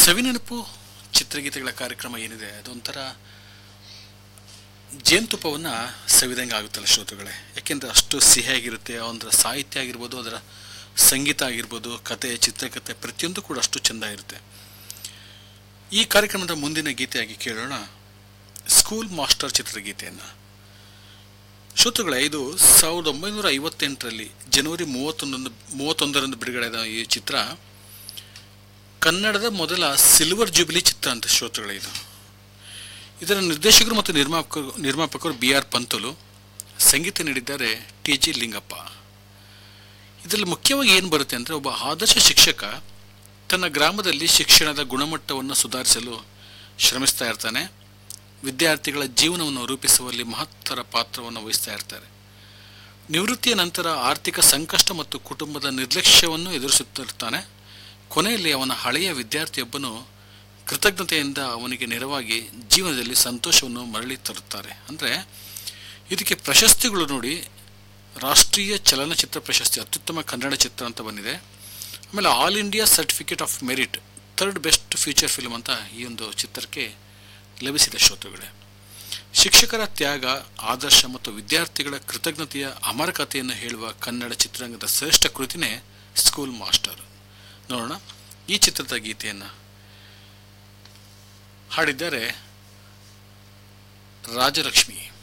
ಸವಿನೆನಪು ಚಿತ್ರಗೀತೆಗಳ ಕಾರ್ಯಕ್ರಮ ಏನಿದೆ ಅದೊಂಥರ ಜೇನುತುಪ್ಪವನ್ನು ಸವಿದಂಗೆ ಆಗುತ್ತಲ್ಲ ಶ್ರೋತೃಗಳೇ ಯಾಕೆಂದರೆ ಅಷ್ಟು ಸಿಹಿಯಾಗಿರುತ್ತೆ ಅದರ ಸಾಹಿತ್ಯ ಆಗಿರ್ಬೋದು ಅದರ ಸಂಗೀತ ಆಗಿರ್ಬೋದು ಕತೆ ಚಿತ್ರಕಥೆ ಪ್ರತಿಯೊಂದು ಕೂಡ ಅಷ್ಟು ಚೆಂದ ಇರುತ್ತೆ ಈ ಕಾರ್ಯಕ್ರಮದ ಮುಂದಿನ ಗೀತೆಯಾಗಿ ಕೇಳೋಣ ಸ್ಕೂಲ್ ಮಾಸ್ಟರ್ ಚಿತ್ರಗೀತೆಯನ್ನು ಶ್ರೋತೃಗಳೇ ಇದು ಸಾವಿರದ ಒಂಬೈನೂರ ಐವತ್ತೆಂಟರಲ್ಲಿ ಜನವರಿ ಮೂವತ್ತೊಂದೊಂದು ಮೂವತ್ತೊಂದರಂದು ಬಿಡುಗಡೆಯಾದ ಈ ಚಿತ್ರ ಕನ್ನಡದ ಮೊದಲ ಸಿಲ್ವರ್ ಜೂಬಿಲಿ ಚಿತ್ರ ಅಂತ ಶ್ರೋತೃಗಳೇ ಇದು ಇದರ ನಿರ್ದೇಶಕರು ಮತ್ತು ನಿರ್ಮಾಪಕರು ನಿರ್ಮಾಪಕರು ಬಿ ಆರ್ ಪಂತಲು ಸಂಗೀತ ನೀಡಿದ್ದಾರೆ ಟಿ ಜಿ ಲಿಂಗಪ್ಪ ಇದರಲ್ಲಿ ಮುಖ್ಯವಾಗಿ ಏನು ಬರುತ್ತೆ ಅಂದರೆ ಒಬ್ಬ ಆದರ್ಶ ಶಿಕ್ಷಕ ತನ್ನ ಗ್ರಾಮದಲ್ಲಿ ಶಿಕ್ಷಣದ ಗುಣಮಟ್ಟವನ್ನು ಸುಧಾರಿಸಲು ಶ್ರಮಿಸ್ತಾ ಇರ್ತಾನೆ ವಿದ್ಯಾರ್ಥಿಗಳ ಜೀವನವನ್ನು ರೂಪಿಸುವಲ್ಲಿ ಮಹತ್ತರ ಪಾತ್ರವನ್ನು ವಹಿಸ್ತಾ ಇರ್ತಾರೆ ನಿವೃತ್ತಿಯ ನಂತರ ಆರ್ಥಿಕ ಸಂಕಷ್ಟ ಮತ್ತು ಕುಟುಂಬದ ನಿರ್ಲಕ್ಷ್ಯವನ್ನು ಎದುರಿಸುತ್ತಿರ್ತಾನೆ ಕೊನೆಯಲ್ಲಿ ಅವನ ಹಳೆಯ ವಿದ್ಯಾರ್ಥಿಯೊಬ್ಬನು ಕೃತಜ್ಞತೆಯಿಂದ ಅವನಿಗೆ ನೆರವಾಗಿ ಜೀವನದಲ್ಲಿ ಸಂತೋಷವನ್ನು ಮರಳಿ ತರುತ್ತಾರೆ ಅಂದರೆ ಇದಕ್ಕೆ ಪ್ರಶಸ್ತಿಗಳು ನೋಡಿ ರಾಷ್ಟ್ರೀಯ ಚಲನಚಿತ್ರ ಪ್ರಶಸ್ತಿ ಅತ್ಯುತ್ತಮ ಕನ್ನಡ ಚಿತ್ರ ಅಂತ ಬಂದಿದೆ ಆಮೇಲೆ all India certificate of merit third best future film ಅಂತ ಈ ಒಂದು ಚಿತ್ರಕ್ಕೆ ಲಭಿಸಿದೆ ಶ್ರೋತೃಗಳೇ ಶಿಕ್ಷಕರ ತ್ಯಾಗ ಆದರ್ಶ ಮತ್ತು ವಿದ್ಯಾರ್ಥಿಗಳ ಕೃತಜ್ಞತೆಯ ಅಮರ ಕಥೆಯನ್ನು ಹೇಳುವ ಕನ್ನಡ ಚಿತ್ರರಂಗದ ಶ್ರೇಷ್ಠ ಕೃತಿನೇ ಸ್ಕೂಲ್ ಮಾಸ್ಟರ್ ನೋಡೋಣ ಈ ಚಿತ್ರದ ಗೀತೆಯನ್ನು ಹಾಡಿದ್ದಾರೆ ರಾಜಲಕ್ಷ್ಮಿ